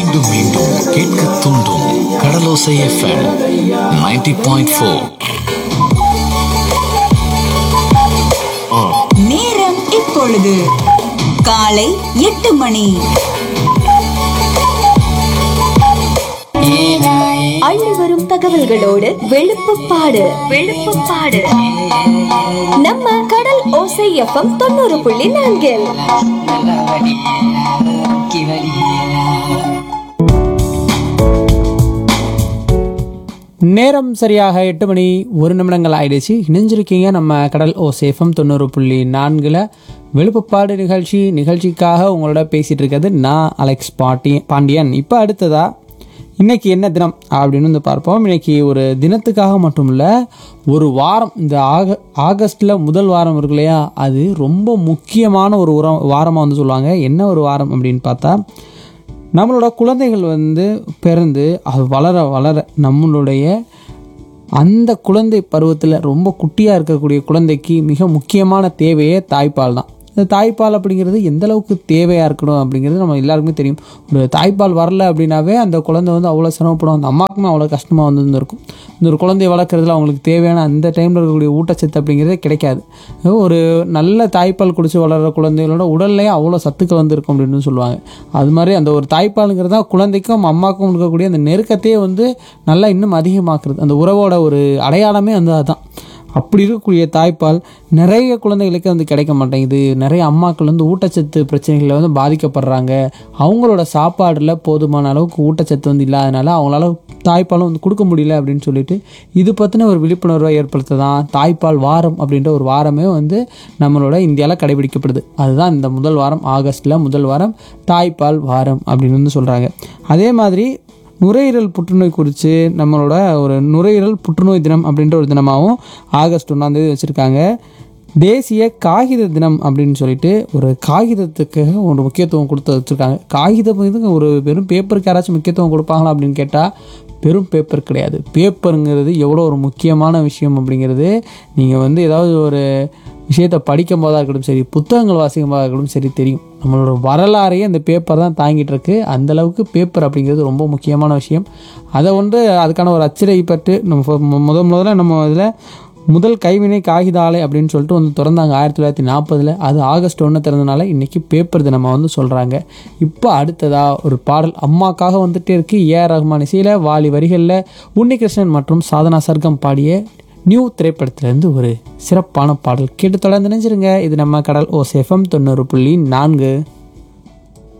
மீண்டும் மீண்டும் கேட்க தூண்டும் கடலோசை எஃப்எம் 90.4 பாயிண்ட் ஃபோர் நேரம் இப்பொழுது காலை எட்டு மணி அள்ளி வரும் தகவல்களோடு வெளுப்புப்பாடு வெளுப்புப்பாடு நம்ம கடல் ஓசை எஃப்எம் தொண்ணூறு புள்ளி நான்கில் நேரம் சரியாக எட்டு மணி ஒரு நிமிடங்கள் ஆயிடுச்சு இணைஞ்சிருக்கீங்க நம்ம கடல் ஓ சேஃபம் தொண்ணூறு புள்ளி நான்கில் வெளுப்புப்பாடு நிகழ்ச்சி நிகழ்ச்சிக்காக உங்களோட பேசிகிட்டு இருக்கிறது நான் அலெக்ஸ் பாட்டி பாண்டியன் இப்போ அடுத்ததா இன்னைக்கு என்ன தினம் அப்படின்னு வந்து பார்ப்போம் இன்னைக்கு ஒரு தினத்துக்காக மட்டும் இல்லை ஒரு வாரம் இந்த ஆக ஆகஸ்டில் முதல் வாரம் இருக்கு இல்லையா அது ரொம்ப முக்கியமான ஒரு உரம் வாரமாக வந்து சொல்லுவாங்க என்ன ஒரு வாரம் அப்படின்னு பார்த்தா நம்மளோட குழந்தைகள் வந்து பிறந்து அது வளர வளர நம்மளுடைய அந்த குழந்தை பருவத்தில் ரொம்ப குட்டியாக இருக்கக்கூடிய குழந்தைக்கு மிக முக்கியமான தேவையே தாய்ப்பால் தான் இந்த தாய்ப்பால் அப்படிங்கிறது எந்த அளவுக்கு தேவையாக இருக்கணும் அப்படிங்கிறது நம்ம எல்லாருக்குமே தெரியும் ஒரு தாய்ப்பால் வரல அப்படின்னாவே அந்த குழந்தை வந்து அவ்வளோ சிரமப்படும் அந்த அம்மாவுக்குமே அவ்வளோ கஷ்டமாக வந்து இருந்திருக்கும் இந்த ஒரு குழந்தைய வளர்க்குறதுல அவங்களுக்கு தேவையான அந்த டைமில் இருக்கக்கூடிய ஊட்டச்சத்து அப்படிங்கிறதே கிடைக்காது ஒரு நல்ல தாய்ப்பால் குடிச்சு வளர்கிற குழந்தைகளோட உடல்லையே அவ்வளோ சத்துக்கள் வந்து இருக்கும் அப்படின்னு சொல்லுவாங்க அது மாதிரி அந்த ஒரு தாய்ப்பாலுங்கிறது தான் குழந்தைக்கும் அம்மாவுக்கும் இருக்கக்கூடிய அந்த நெருக்கத்தையே வந்து நல்லா இன்னும் அதிகமாக்குறது அந்த உறவோட ஒரு அடையாளமே வந்து அதுதான் அப்படி இருக்கக்கூடிய தாய்ப்பால் நிறைய குழந்தைகளுக்கு வந்து கிடைக்க மாட்டேங்குது நிறைய அம்மாக்கள் வந்து ஊட்டச்சத்து பிரச்சனைகளில் வந்து பாதிக்கப்படுறாங்க அவங்களோட சாப்பாடில் போதுமான அளவுக்கு ஊட்டச்சத்து வந்து இல்லாதனால அவங்களால தாய்ப்பாலும் வந்து கொடுக்க முடியல அப்படின்னு சொல்லிட்டு இது பற்றின ஒரு விழிப்புணர்வை ஏற்படுத்த தான் தாய்ப்பால் வாரம் அப்படின்ற ஒரு வாரமே வந்து நம்மளோட இந்தியாவில் கடைபிடிக்கப்படுது அதுதான் இந்த முதல் வாரம் ஆகஸ்ட்டில் முதல் வாரம் தாய்ப்பால் வாரம் அப்படின்னு வந்து சொல்கிறாங்க அதே மாதிரி நுரையீரல் புற்றுநோய் குறித்து நம்மளோட ஒரு நுரையீரல் புற்றுநோய் தினம் அப்படின்ற ஒரு தினமாகவும் ஆகஸ்ட் ஒன்றாந்தேதி வச்சுருக்காங்க தேசிய காகித தினம் அப்படின்னு சொல்லிட்டு ஒரு காகிதத்துக்கு ஒரு முக்கியத்துவம் கொடுத்து வச்சுருக்காங்க காகிதம் இதுக்கு ஒரு வெறும் பேப்பருக்கு யாராச்சும் முக்கியத்துவம் கொடுப்பாங்களா அப்படின்னு கேட்டால் பெரும் பேப்பர் கிடையாது பேப்பருங்கிறது எவ்வளோ ஒரு முக்கியமான விஷயம் அப்படிங்கிறது நீங்கள் வந்து ஏதாவது ஒரு விஷயத்தை படிக்கும் போதாக இருக்கட்டும் சரி புத்தகங்கள் வாசிக்கும் போதாக இருக்கட்டும் சரி தெரியும் நம்மளோட வரலாறையே அந்த பேப்பர் தான் தாங்கிட்டு இருக்கு அந்த அளவுக்கு பேப்பர் அப்படிங்கிறது ரொம்ப முக்கியமான விஷயம் அதை வந்து அதுக்கான ஒரு அச்சிடை பட்டு நம்ம மு- முத முதல்ல நம்ம இதில் முதல் கைவினை காகித ஆலை அப்படின்னு சொல்லிட்டு வந்து திறந்தாங்க ஆயிரத்தி தொள்ளாயிரத்தி நாற்பதில் அது ஆகஸ்ட் ஒன்று திறந்தனால இன்றைக்கி பேப்பர் தினமாக வந்து சொல்கிறாங்க இப்போ அடுத்ததாக ஒரு பாடல் அம்மாக்காக வந்துட்டே இருக்கு ஏஆர் ரஹ்மான் இசையில் வாலி வரிகளில் உன்னிகிருஷ்ணன் மற்றும் சாதனா சர்க்கம் பாடிய நியூ திரைப்படத்திலேருந்து ஒரு சிறப்பான பாடல் கேட்டு தொடர்ந்து நினைச்சிருங்க இது நம்ம கடல் ஓ செஃபம் தொண்ணூறு புள்ளி நான்கு